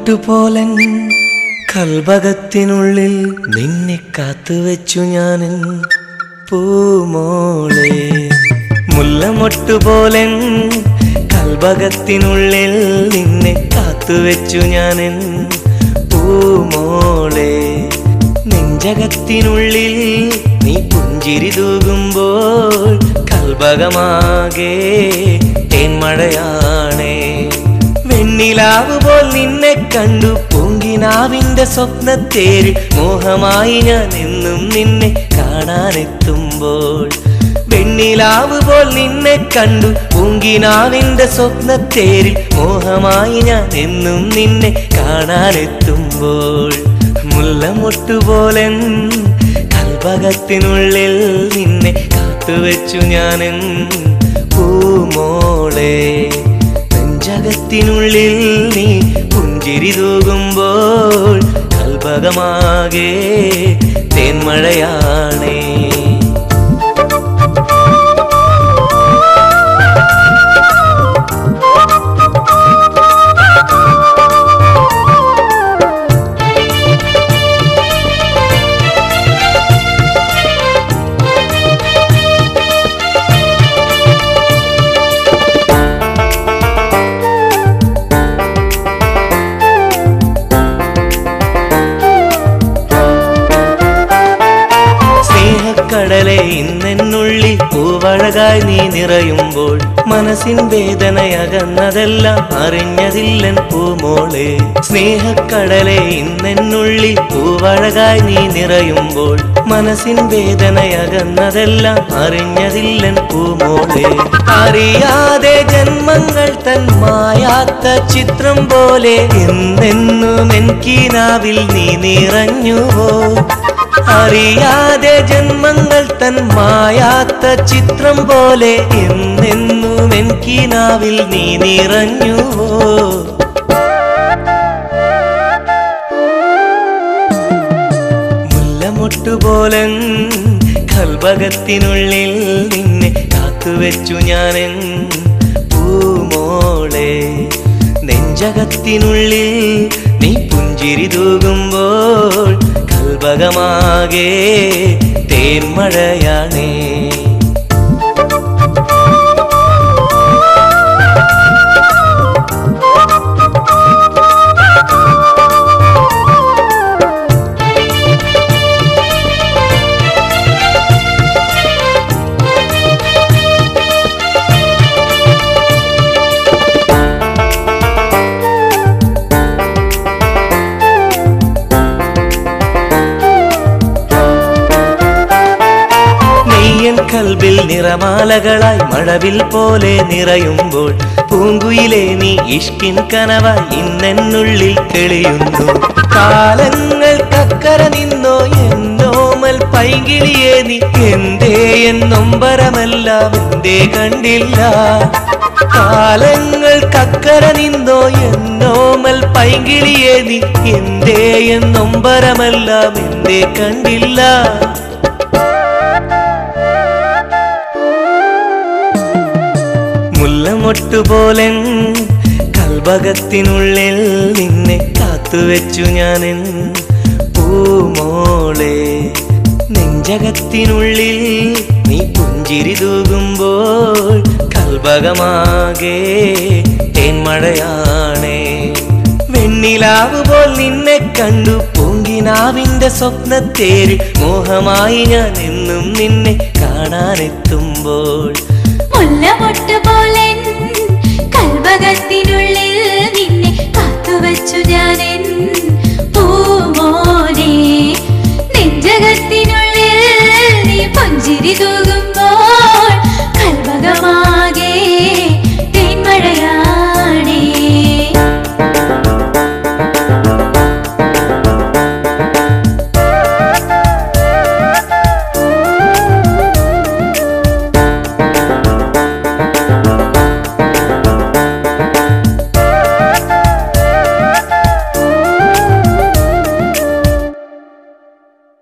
മുല്ലമൊട്ടുപോലൻ കൽഭകത്തിനുള്ളിൽ നിന്നെ കാത്തുവെച്ചു ഞാനൻ പൂമോളെ മുല്ലമൊട്ടുപോലൻ കൽഭകത്തിനുള്ളിൽ നിന്നെ കാത്തുവെച്ചു ഞാനൻ പൂമോളെ നെഞ്ചകത്തിനുള്ളിൽ നീ പുഞ്ചിരി തൂകുമ്പോൾ കൽഭകമാകെ തേന്മഴയാണേ വെണ്ണിലാവ് പോൽ നിന്നെ കണ്ടു പൂങ്കിനാവിന്റെ സ്വപ്നത്തേരിൽ മോഹമായി ഞാൻ എന്നും നിന്നെ കാണാനെത്തുമ്പോൾ വെണ്ണിലാവ് പോൽ നിന്നെ കണ്ടു പൂങ്കിനാവിന്റെ സ്വപ്നത്തേരിൽ മോഹമായി ഞാൻ എന്നും നിന്നെ കാണാനെത്തുമ്പോൾ മുല്ലമൊട്ടുപോലെ കൽഭകത്തിനുള്ളിൽ നിന്നെ കാത്തുവെച്ചു ഞാനെൻ പൂമോളെ നെഞ്ചകത്തിനുള്ളിൽ നീ പുഞ്ചിരി തൂകുമ്പോൾ കൽഭകമാകെ തേന്മഴയാണേ സ്നേഹക്കടലെ ഇന്നെന്നുള്ളിൽ പൂവഴകായി നീ നിറയുമ്പോൾ മനസ്സിൻ വേദനയകന്നതെല്ലാം അറിഞ്ഞതില്ലൻ പൂമോളെ സ്നേഹക്കടലെ ഇന്നെന്നുള്ളിൽ പൂവഴകായി നീ നിറയുമ്പോൾ മനസ്സിൻ വേദനയകന്നതെല്ലാം അറിഞ്ഞതില്ലൻ പൂമോളെ അറിയാതെ ജന്മങ്ങൾ തൻ മായാത്ത ചിത്രം പോലെ എന്നെന്നും എൻകീനാവിൽ നീ നിറഞ്ഞുവോ അറിയാതെ ജന്മങ്ങൾ തൻ മായാത്ത ചിത്രം പോലെ എന്നെന്നും എൻകിനാവിൽ നീ നിറഞ്ഞുവോ മുല്ലമൊട്ടുപോലെ കൽഭകത്തിനുള്ളിൽ നിന്നെ കാത്തുവെച്ചു ഞാനെൻ പൂമോളെ നെഞ്ചകത്തിനുള്ളിൽ നീ പുഞ്ചിരി തൂകുമ്പോൾ കൽഭകമാകെ തേന്മഴയാണേ നെയ്യൻ കൽബിൽ നിറമാലകളായി മഴവിൽ പോലെ നിറയുമ്പോൾ പൂങ്കുയിലെ നീ ഇഷ്കിൻ കനവായി ഇന്നെന്നുള്ളിൽ തെളിയുന്നു കാലങ്ങൾക്കക്കര നിന്നോ എന്നോമൽ പൈകിളിയെ നീ എന്തേ എന്നൊമ്പരമെല്ലാം എന്തേ കണ്ടില്ല കാലങ്ങൾക്കക്കര നിന്നോ എന്നോമൽ പൈകിളിയെ നീ എന്തേ എന്നൊമ്പരമെല്ലാം എന്തേ കണ്ടില്ല മുല്ലമൊട്ടുപോലെ കൽഭകത്തിനുള്ളിൽ നിന്നെ കാത്തുവെച്ചു ഞാനെൻ പൂമോളെ നെഞ്ചകത്തിനുള്ളിൽ നീ പുഞ്ചിരി തൂകുമ്പോൾ കൽഭകമാകെ തേന്മഴയാണേ വെണ്ണിലാവ് പോൽ നിന്നെ കണ്ടു പൂങ്കിനാവിന്റെ സ്വപ്നത്തേരിൽ മോഹമായി ഞാൻ എന്നും നിന്നെ കാണാനെത്തുമ്പോൾ മുല്ലമൊട്ട് പോലെ